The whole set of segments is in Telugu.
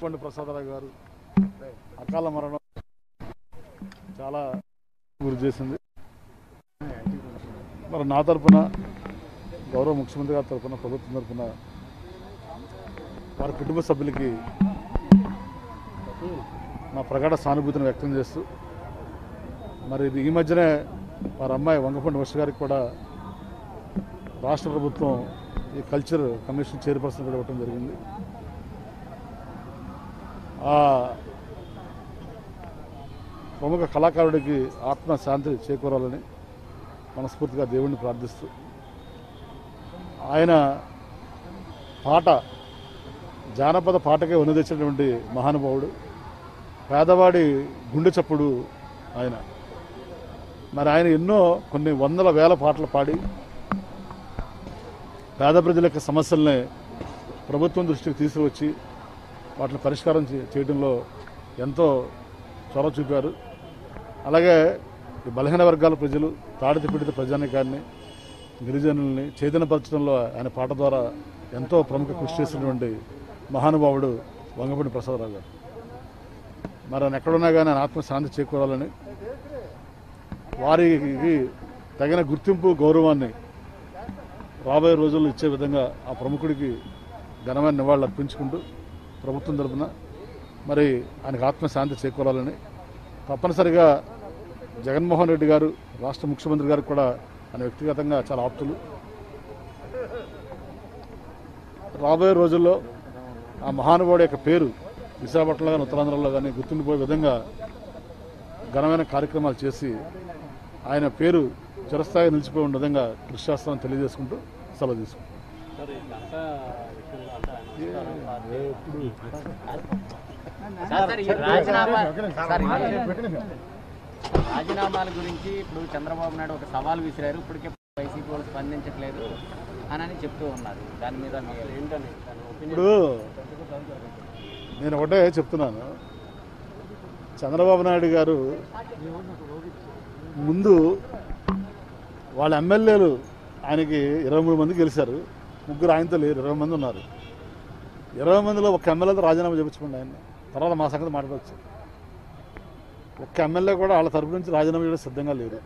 వంగపండి ప్రసాదరావు గారు అకాల మరణం చాలా గురి చేసింది మరి నా తరపున గౌరవ ముఖ్యమంత్రి గారి తరపున ప్రభుత్వం తరపున వారి కుటుంబ సభ్యులకి నా ప్రగాఢ సానుభూతిని వ్యక్తం చేస్తూ మరి ఇది ఈ మధ్యనే వారి అమ్మాయి వంగపండి వర్ష గారికి కూడా రాష్ట్ర ప్రభుత్వం ఈ కల్చర్ కమిషన్ చైర్పర్సన్ కూడా ఇవ్వడం జరిగింది ఆ ప్రముఖ కళాకారుడికి ఆత్మ శాంతి చేకూరాలని మనస్ఫూర్తిగా దేవుణ్ణి ప్రార్థిస్తూ ఆయన పాట జానపద పాటకే ఉన్నదిచ్చినటువంటి మహానుభావుడు పేదవాడి గుండె చప్పుడు ఆయన మరి ఆయన ఎన్నో కొన్ని వందల వేల పాటలు పాడి పేద ప్రజల యొక్క సమస్యల్ని ప్రభుత్వం దృష్టికి తీసుకువచ్చి వాటిని పరిష్కారం చే- చేయడంలో ఎంతో చొరవ చూపారు అలాగే ఈ బలహీన వర్గాల ప్రజలు తాడిత పీడిత ప్రజానికాన్ని గిరిజనుల్ని చైతన్యపరచడంలో ఆయన పాట ద్వారా ఎంతో ప్రముఖ కృషి చేసినటువంటి మహానుభావుడు వంగపూడి ప్రసాదరావు గారు మరి ఆయన ఎక్కడున్నా కానీ ఆయన ఆత్మశాంతి చేకూరాలని వారికి తగిన గుర్తింపు గౌరవాన్ని రాబోయే రోజుల్లో ఇచ్చే విధంగా ఆ ప్రముఖుడికి ఘనమైన నివాళులు అర్పించుకుంటూ ప్రభుత్వం తరపున మరి ఆయనకు ఆత్మశాంతి చేకూరాలని తప్పనిసరిగా జగన్మోహన్ రెడ్డి గారు రాష్ట్ర ముఖ్యమంత్రి గారు కూడా ఆయన వ్యక్తిగతంగా చాలా ఆప్తులు రాబోయే రోజుల్లో ఆ మహానుభావుడి యొక్క పేరు విశాఖపట్నంలో కానీ ఉత్తరాంధ్రలో కానీ గుర్తుండిపోయే విధంగా ఘనమైన కార్యక్రమాలు చేసి ఆయన పేరు చిరస్థాయి నిలిచిపోయే విధంగా కృషి చేస్తామని తెలియజేసుకుంటూ సెలవు తీసుకుంటాం సార్, సార్, ఈ రాజీనామా సార్, ఈ రాజీనామాల గురించి ఇప్పుడు చంద్రబాబు నాయుడు ఒక సవాల్ విసిరారు ఇప్పటికే వైసీపీ వాళ్ళు స్పందించట్లేదు అని అని చెప్తూ ఉన్నారు దాని మీద మీ ఏంటని దాని opinion? ఇప్పుడు నేను ఒకటే చెప్తున్నాను చంద్రబాబు నాయుడు గారు ముందు వాళ్ళ ఎమ్మెల్యేలు ఆయనకి ఇరవై మూడు మంది గెలిచారు ముగ్గురు ఆయనతో లేరు ఇరవై మంది ఉన్నారు ఇరవై మందిలో ఒక ఎమ్మెల్యేతో రాజీనామా చేయించుకోండి ఆయన తర్వాత మా సంగతి మాట్లాడవచ్చు ఒక్క ఎమ్మెల్యే కూడా వాళ్ళ తరపు నుంచి రాజీనామా చేయడం సిద్ధంగా లేరు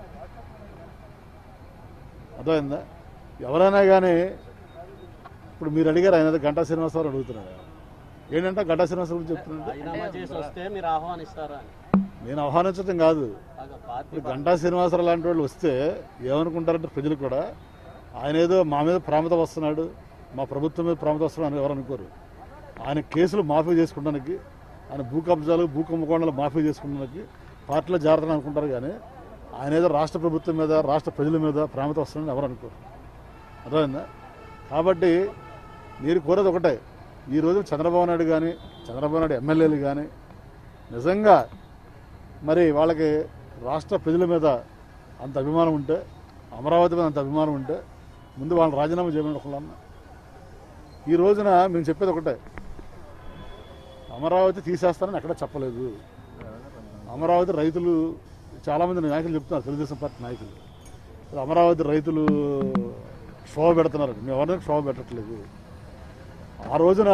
అర్థమైందా ఎవరైనా కానీ ఇప్పుడు మీరు అడిగారు ఆయన ఏదో గంటా శ్రీనివాసరావు అడుగుతున్నాడు ఏంటంటే గంటా శ్రీనివాసరావు గురించి చెప్తున్నాడు రాజీనామా చేసి వస్తే మీరు ఆహ్వానిస్తారా అని నేను ఆహ్వానించడం కాదు బాగా పార్టీ ఇప్పుడు గంటా శ్రీనివాసరావు లాంటి వాళ్ళు వస్తే ఏమనుకుంటారంటే ప్రజలు కూడా ఆయన ఏదో మా మీద ప్రామత వస్తున్నాడు మా ప్రభుత్వం మీద ప్రామత వస్తున్నాడు అని ఎవరు అనుకోరు ఆయన కేసులు మాఫీ చేసుకోవడానికి ఆయన భూ కబ్జాలు భూ కుంభకోణాలు మాఫీ చేసుకోవడానికి పార్టీలో జాగ్రత్తలు అనుకుంటారు కానీ ఆయన ఏదో రాష్ట్ర ప్రభుత్వం మీద రాష్ట్ర ప్రజల మీద ప్రామత వస్తున్నాడని ఎవరు అనుకోరు అర్థమైందా కాబట్టి మీరు కోరేది ఒకటే ఈ రోజు చంద్రబాబు నాయుడు కానీ చంద్రబాబు నాయుడు ఎమ్మెల్యేలు కానీ నిజంగా మరి వాళ్ళకి రాష్ట్ర ప్రజల మీద అంత అభిమానం ఉంటే అమరావతి మీద అంత అభిమానం ఉంటే ముందు వాళ్ళని రాజీనామా చేయమని ఒకళ్ళన్న ఈ రోజున మేము చెప్పేది ఒకటే అమరావతి తీసేస్తానని ఎక్కడ చెప్పలేదు అమరావతి రైతులు చాలామంది నాయకులు చెప్తున్నారు తెలుగుదేశం పార్టీ నాయకులు ఇప్పుడు అమరావతి రైతులు క్షోభ పెడుతున్నారు మేము ఎవరిని క్షోభ పెట్టట్లేదు ఆ రోజున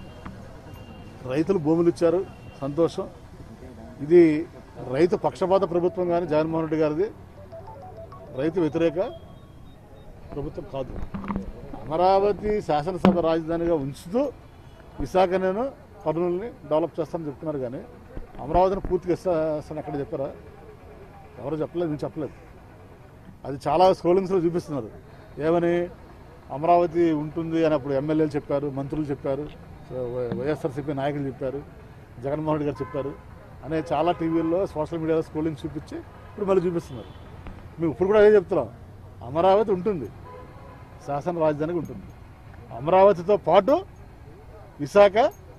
రైతులు భూములు ఇచ్చారు సంతోషం ఇది రైతు పక్షపాత ప్రభుత్వం కానీ జగన్మోహన్ రెడ్డి గారిది రైతు వ్యతిరేక ప్రభుత్వం కాదు అమరావతి శాసనసభ రాజధానిగా ఉంచుతూ విశాఖ నేను కర్నూలుని డెవలప్ చేస్తానని చెప్తున్నారు కానీ అమరావతిని పూర్తిగా ఇస్తాను ఎక్కడ చెప్పారా ఎవరు చెప్పలేదు నేను చెప్పలేదు అది చాలా స్క్రోలింగ్స్లో చూపిస్తున్నారు ఏమని అమరావతి ఉంటుంది అని అప్పుడు ఎమ్మెల్యేలు చెప్పారు మంత్రులు చెప్పారు వై- వైఎస్ఆర్సీపీ నాయకులు చెప్పారు జగన్మోహన్ రెడ్డి గారు చెప్పారు అనే చాలా టీవీల్లో సోషల్ మీడియాలో స్క్రోలింగ్ చూపించి ఇప్పుడు మళ్ళీ చూపిస్తున్నారు మేము ఇప్పుడు కూడా అదే చెప్తున్నాం అమరావతి ఉంటుంది శాసన రాజధానికి ఉంటుంది అమరావతితో పాటు విశాఖ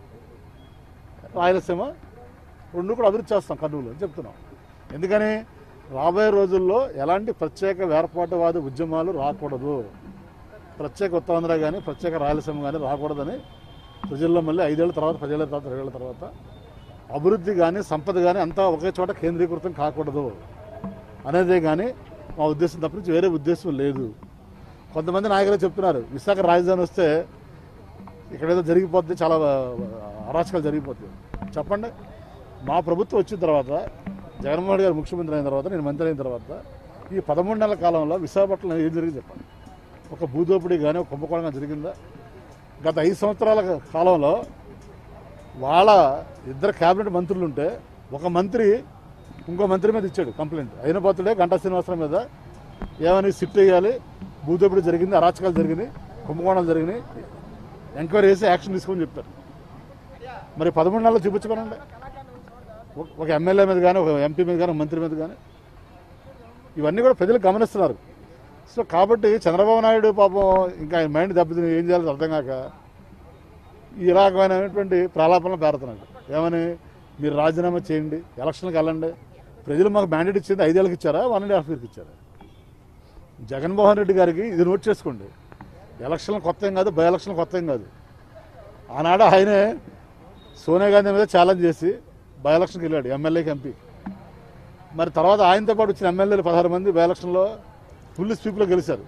రాయలసీమ రెండు కూడా అభివృద్ధి చేస్తాం కర్నూలు అని చెప్తున్నాం ఎందుకని రాబోయే రోజుల్లో ఎలాంటి ప్రత్యేక వేర్పాటువాద ఉద్యమాలు రాకూడదు ప్రత్యేక ఉత్తరాంధ్ర కానీ ప్రత్యేక రాయలసీమ కానీ రాకూడదని ప్రజల్లో మళ్ళీ ఐదేళ్ల తర్వాత పదేళ్ల తర్వాత ఇరవై తర్వాత అభివృద్ధి కానీ సంపద కానీ అంతా ఒకే చోట కేంద్రీకృతం కాకూడదు అనేదే కానీ మా ఉద్దేశం తప్ప నుంచి వేరే ఉద్దేశం లేదు కొంతమంది నాయకులు చెప్తున్నారు విశాఖ రాజధాని వస్తే ఇక్కడ ఏదో జరిగిపోద్ది చాలా అరాచకాలు జరిగిపోతాయి చెప్పండి మా ప్రభుత్వం వచ్చిన తర్వాత జగన్మోహన్ రెడ్డి గారు ముఖ్యమంత్రి అయిన తర్వాత నేను మంత్రి అయిన తర్వాత ఈ పదమూడు నెలల కాలంలో విశాఖపట్నంలో ఏం జరిగింది చెప్పండి ఒక భూదోపిడీ కానీ ఒక కుంభకోణం కానీ జరిగిందా గత ఐదు సంవత్సరాల కాలంలో వాళ్ళ ఇద్దరు క్యాబినెట్ మంత్రులు ఉంటే ఒక మంత్రి ఇంకో మంత్రి మీద ఇచ్చాడు కంప్లైంట్ అయిన పోతుడే గంటా శ్రీనివాసరావు మీద ఏమని సిట్ వేయాలి భూదోపిడీ జరిగింది అరాచకాలు జరిగినాయి కుంభకోణాలు జరిగినాయి ఎంక్వైరీ చేసి యాక్షన్ తీసుకోమని చెప్పారు మరి పదమూడు నెలలు చూపించుకోనండి ఒక- ఒక ఎమ్మెల్యే మీద కానీ ఒక ఎంపీ మీద కానీ ఒక మంత్రి మీద కానీ ఇవన్నీ కూడా ప్రజలు గమనిస్తున్నారు సో కాబట్టి చంద్రబాబు నాయుడు పాపం ఇంకా ఆయన మైండ్ దెబ్బతిని ఏం చేయాలో అర్థం కాక ఈ రకమైనటువంటి ప్రాలాపనలు పేరుతున్నాడు ఏమని మీరు రాజీనామా చేయండి ఎలక్షన్కి వెళ్ళండి ప్రజలు మాకు మ్యాండేట్ ఇచ్చింది ఐదేళ్ళకి ఇచ్చారా వన్ అండ్ హాఫ్ ఇయర్కి ఇచ్చారా జగన్మోహన్ రెడ్డి గారికి ఇది నోట్ చేసుకోండి ఎలక్షన్లు కొత్త ఏం కాదు బై ఎలక్షన్ కొత్త ఏం కాదు ఆనాడు ఆయనే సోనియా గాంధీ మీద ఛాలెంజ్ చేసి బై ఎలక్షన్కి వెళ్ళాడు ఎమ్మెల్యేకి ఎంపీ మరి తర్వాత ఆయనతో పాటు వచ్చిన ఎమ్మెల్యేలు పదహారు మంది బై ఎలక్షన్లో ఫుల్ స్వీప్లో గెలిచారు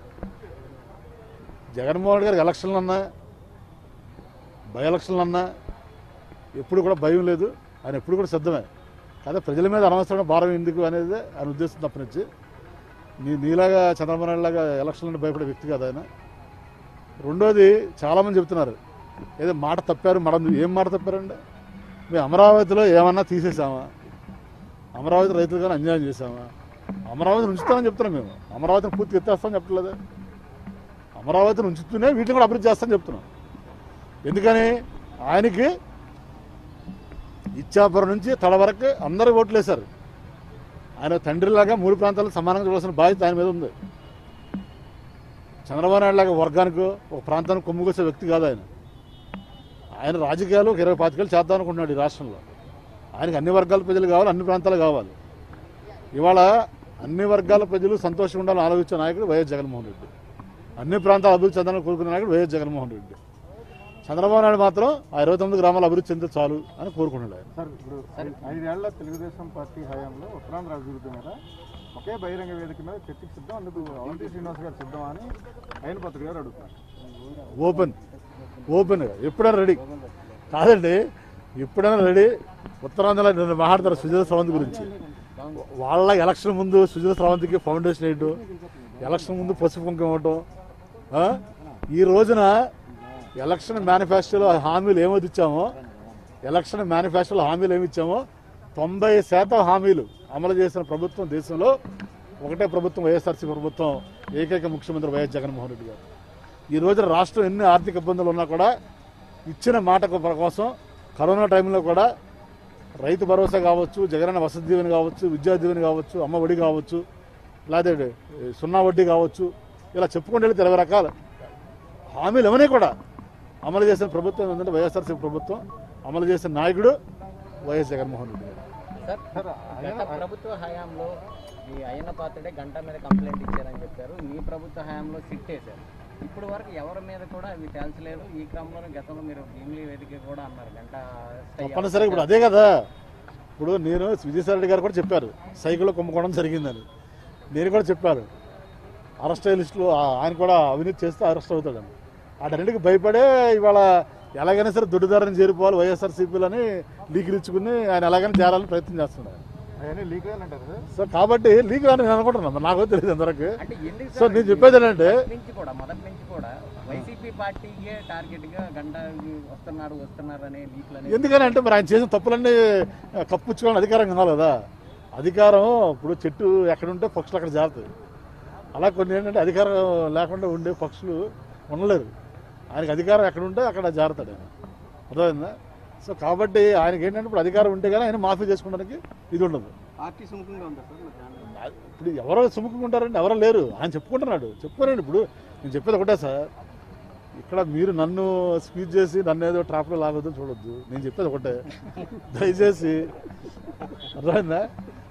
జగన్మోహన్ రెడ్డి గారికి ఎలక్షన్లు అన్నా బై ఎలక్షన్లు అన్నా ఎప్పుడు కూడా భయం లేదు ఆయన ఎప్పుడు కూడా సిద్ధమే కానీ ప్రజల మీద అనవసరమైన భారం ఎందుకు అనేది ఆయన ఉద్దేశం తప్పనిచ్చి నీ నీలాగా చంద్రబాబు నాయుడు లాగా ఎలక్షన్లను భయపడే వ్యక్తి కాదు ఆయన రెండోది చాలామంది చెప్తున్నారు ఏదో మాట తప్పారు మనం ఏం మాట తప్పారండి మేము అమరావతిలో ఏమన్నా తీసేసామా అమరావతి రైతులు కానీ అన్యాయం చేశామా అమరావతిని ఉంచుతామని చెప్తున్నాం మేము అమరావతిని పూర్తి ఎత్తేస్తామని చెప్పట్లేదు అమరావతిని ఉంచుతూనే వీటిని కూడా అభివృద్ధి చేస్తామని చెప్తున్నాం ఎందుకని ఆయనకి ఇచ్చాపురం నుంచి తడ వరకు అందరూ ఓట్లు వేశారు ఆయన తండ్రిలాగా మూడు ప్రాంతాలకు సమానంగా చూడాల్సిన బాధ్యత ఆయన మీద ఉంది చంద్రబాబు నాయుడు లాగా వర్గానికి ఒక ప్రాంతానికి కొమ్ముకొచ్చే వ్యక్తి కాదు ఆయన ఆయన రాజకీయాలు ఒక ఇరవై పాతికేళ్ళు చేద్దాం అనుకుంటున్నాడు ఈ రాష్ట్రంలో ఆయనకి అన్ని వర్గాల ప్రజలు కావాలి అన్ని ప్రాంతాలు కావాలి ఇవాళ అన్ని వర్గాల ప్రజలు సంతోషంగా ఉండాలని ఆలోచించే నాయకుడు వైఎస్ జగన్మోహన్ రెడ్డి అన్ని ప్రాంతాలు అభివృద్ధి చెందాలని కోరుకునే నాయకుడు వైఎస్ జగన్మోహన్ రెడ్డి చంద్రబాబు నాయుడు మాత్రం ఆ ఇరవై తొమ్మిది గ్రామాలు అభివృద్ధి చెందితే చాలు అని కోరుకున్నాడు ఆయన సార్ ఇప్పుడు ఐదేళ్ల తెలుగుదేశం పార్టీ హయాంలో ఉత్తరాంధ్ర అభివృద్ధి మీద ఒకే బహిరంగ వేదిక మీద చర్చకు సిద్ధం అందుకు అవంతి శ్రీనివాస్ గారు సిద్ధం అని అయిన పత్రిక గారు అడుగుతున్నారు ఓపెన్ ఓపెన్గా ఎప్పుడైనా రెడీ కాదండి ఎప్పుడైనా రెడీ ఉత్తరాంధ్రలో నిన్న మాట్లాడతారు సుజల స్రవంతి గురించి వాళ్ళ ఎలక్షన్ ముందు సుజల స్రవంతికి ఫౌండేషన్ వేయటం ఎలక్షన్ ముందు పసుపు కుంకుమ ఇవ్వటం ఆ? ఈ రోజున ఎలక్షన్ మేనిఫెస్టోలో హామీలు ఏమైతే ఇచ్చామో ఎలక్షన్ మేనిఫెస్టోలో హామీలు ఏమి ఇచ్చామో తొంభై శాతం హామీలు అమలు చేసిన ప్రభుత్వం దేశంలో ఒకటే ప్రభుత్వం వైఎస్ఆర్సీ ప్రభుత్వం ఏకైక ముఖ్యమంత్రి వైఎస్ జగన్మోహన్ రెడ్డి గారు ఈ రోజున రాష్ట్రం ఎన్ని ఆర్థిక ఇబ్బందులు ఉన్నా కూడా ఇచ్చిన మాట కోసం కరోనా టైంలో కూడా రైతు భరోసా కావచ్చు జగనన్న వసతి దీవెన కావచ్చు విద్యా దీవెన కావచ్చు అమ్మ ఒడి కావచ్చు లేదా సున్నా వడ్డీ కావచ్చు ఇలా చెప్పుకుంటూ వెళ్తే ఇరవై రకాల హామీలు ఇవన్నీ కూడా అమలు చేసిన ప్రభుత్వం ఏంటంటే వైఎస్ఆర్సీ ప్రభుత్వం అమలు చేసిన నాయకుడు వైఎస్ జగన్మోహన్ రెడ్డి గారు సార్ గత ప్రభుత్వ హయాంలో ఈ అయ్యన్న పాత్రుడే గంట మీద కంప్లైంట్ ఇచ్చారని చెప్పారు మీ ప్రభుత్వ హయాంలో సిట్ వేశారు ఇప్పుడు వరకు ఎవరి మీద కూడా అవి తేల్చలేదు ఈ క్రమంలోనే గతంలో మీరు భీమిలీ వేదిక కూడా అన్నారు గంట stay తప్పనిసరిగా ఇప్పుడు అదే కదా ఇప్పుడు నేను విజయసాయి రెడ్డి గారు కూడా చెప్పారు సైకిల్లో కుంభకోణం జరిగిందని నేను కూడా చెప్పాను అరెస్ట్ అయ్యే లిస్టులో ఆ- ఆయన కూడా అవినీతి చేస్తే అరెస్ట్ అవుతాడని వాటన్నిటికి భయపడే ఇవాళ ఎలాగైనా సరే దొడ్డిదారిని చేరిపోవాలి వైఎస్ఆర్సీపీలని లీకులు ఇచ్చుకుని ఆయన ఎలాగైనా చేరాలని ప్రయత్నం చేస్తున్నాడు అవన్నీ లీక్ అంటారు సార్ సో కాబట్టి లీక్ అని నేను అనుకుంటున్నాను మరి నాకు తెలియదు అందరికి అంటే ఎందుకు సో నేను చెప్పేది ఏంటంటే మొదటి నుంచి కూడా మొదటి నుంచి కూడా వైసీపీ పార్టీయే టార్గెట్ గా గంట వస్తున్నారు వస్తున్నారు అనే లీక్లు ఎందుకని అంటే మరి ఆయన చేసిన తప్పులన్నీ ఆ, కప్పుచ్చుకోవాలని అధికారం కావాలి కదా అధికారం ఇప్పుడు చెట్టు ఎక్కడ ఉంటే పక్షులు అక్కడ జారుతాయి అలా కొన్ని ఏంటంటే అధికారం లేకుండా ఉండే పక్షులు ఉండలేరు ఆయనకి అధికారం ఎక్కడ ఉంటే అక్కడ జారుతాడు ఆయన అర్థమైందా సో కాబట్టి ఆయనకి ఏంటంటే ఇప్పుడు అధికారం ఉంటే కానీ ఆయన మాఫీ చేసుకోవడానికి ఇది ఉండదు పార్టీ సుముఖంగా ఉందా సార్ మరి దాని మీద? ఇప్పుడు ఎవరో సుముఖంగా ఉంటారంటే ఎవరో లేరు ఆయన చెప్పుకుంటున్నాడు చెప్పుకోనండి ఇప్పుడు నేను చెప్పేది ఒకటే సార్ ఇక్కడ మీరు నన్ను స్పీచ్ చేసి నన్ను ఏదో ట్రాఫిక్లో లాగొద్దు చూడొద్దు నేను చెప్పేది ఒకటే దయచేసి అర్థమైందా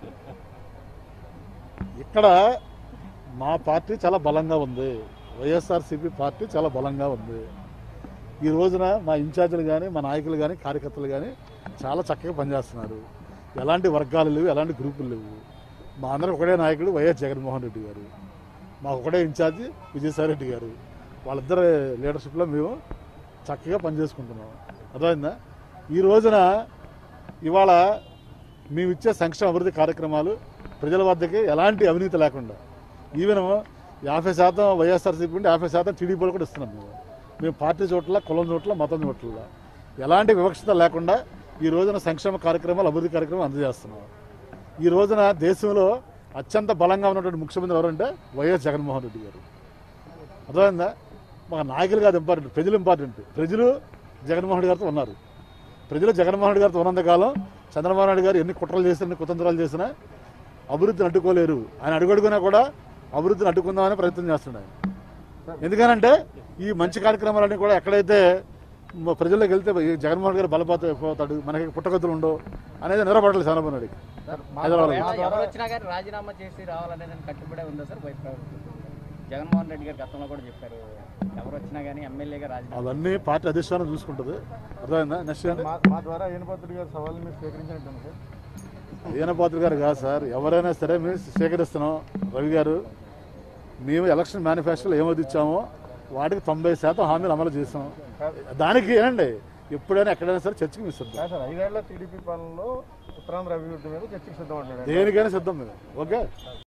ఇక్కడ మా పార్టీ చాలా బలంగా ఉంది వైఎస్ఆర్సీపీ పార్టీ చాలా బలంగా ఉంది ఈ రోజున మా ఇన్ఛార్జీలు కానీ మా నాయకులు కానీ కార్యకర్తలు కానీ చాలా చక్కగా పనిచేస్తున్నారు ఎలాంటి వర్గాలు లేవు ఎలాంటి గ్రూపులు లేవు మా అందరం ఒకటే నాయకుడు వైఎస్ జగన్మోహన్ రెడ్డి గారు మాకు ఒకటే ఇన్ఛార్జి విజయసాయి రెడ్డి గారు వాళ్ళిద్దరి లీడర్షిప్లో మేము చక్కగా పనిచేసుకుంటున్నాం అర్థమైందా ఈ రోజున ఇవాళ మేము ఇచ్చే సంక్షేమ అభివృద్ధి కార్యక్రమాలు ప్రజల వద్దకి ఎలాంటి అవినీతి లేకుండా ఈవెన్ యాభై శాతం వైఎస్ఆర్సీపీ ఉంటే యాభై శాతం టీడీపీలు కూడా ఇస్తున్నాం మేము మేము పార్టీ చోట్ల కులం చోట్ల మతం చోట్ల ఎలాంటి వివక్షత లేకుండా ఈ రోజున సంక్షేమ కార్యక్రమాలు అభివృద్ధి కార్యక్రమాలు అందజేస్తున్నాం ఈ రోజున దేశంలో అత్యంత బలంగా ఉన్నటువంటి ముఖ్యమంత్రి ఎవరంటే వైఎస్ జగన్మోహన్ రెడ్డి గారు అర్థమైందా మా నాయకులు కాదు ఇంపార్టెంట్ ప్రజలు ఇంపార్టెంట్ ప్రజలు జగన్మోహన్ రెడ్డి గారితో ఉన్నారు ప్రజలు జగన్మోహన్ రెడ్డి గారితో ఉన్నంతకాలం చంద్రబాబు నాయుడు గారు ఎన్ని కుట్రలు చేసినా ఎన్ని కుతంత్రాలు చేసినా అభివృద్ధిని అడ్డుకోలేరు ఆయన అడుగడుగునా కూడా అభివృద్ధిని అడ్డుకుందామని ప్రయత్నం చేస్తున్నాడు ఆయన ఎందుకనంటే ఈ మంచి కార్యక్రమాలన్నీ కూడా ఎక్కడైతే మ- ప్రజల్లోకి వెళ్తే ఈ జగన్మోహన్ రెడ్డి గారు బలపోతే పోతాడు మనకి పుట్టగతులు ఉండవు అనేది నిలబడలేదు చంద్రబాబు నాయుడుకి హైదరాబాద్ ఒకవేళ ఎవరు వచ్చినా కానీ రాజీనామా చేసి రావాలనే దానికి కట్టుబడే ఉందా సార్ వైస్ ప్రభుత్వం జగన్మోహన్ రెడ్డి గారు గతంలో కూడా చెప్పారు ఎవరు వచ్చినా కానీ ఎమ్మెల్యేగా రాజీనామా అవన్నీ పార్టీ అధిష్టానం చూసుకుంటుంది అర్థమైందా నెక్స్ట్ మా మా ద్వారా ఏనుపత్రుడి గారి సవాల్ని మీరు స్వీకరించినట్టు సార్ ఈయనపాత్ర గారు కాదు సార్ ఎవరైనా సరే మేము స్వీకరిస్తున్నాం రవి గారు మేము ఎలక్షన్ మేనిఫెస్టోలో ఏమది ఇచ్చామో వాటికి తొంభై శాతం హామీలు అమలు చేసాం దానికి ఏనండి ఎప్పుడైనా ఎక్కడైనా సరే చర్చకి మేము సిద్ధం కాదు సార్ ఐదేళ్ల టీడీపీ పాలనలో ఉత్తరాంధ్ర అభివృద్ధి మీద చర్చకు సిద్ధం అంటున్నాడు దేనికైనా సిద్ధం మేము ఓకే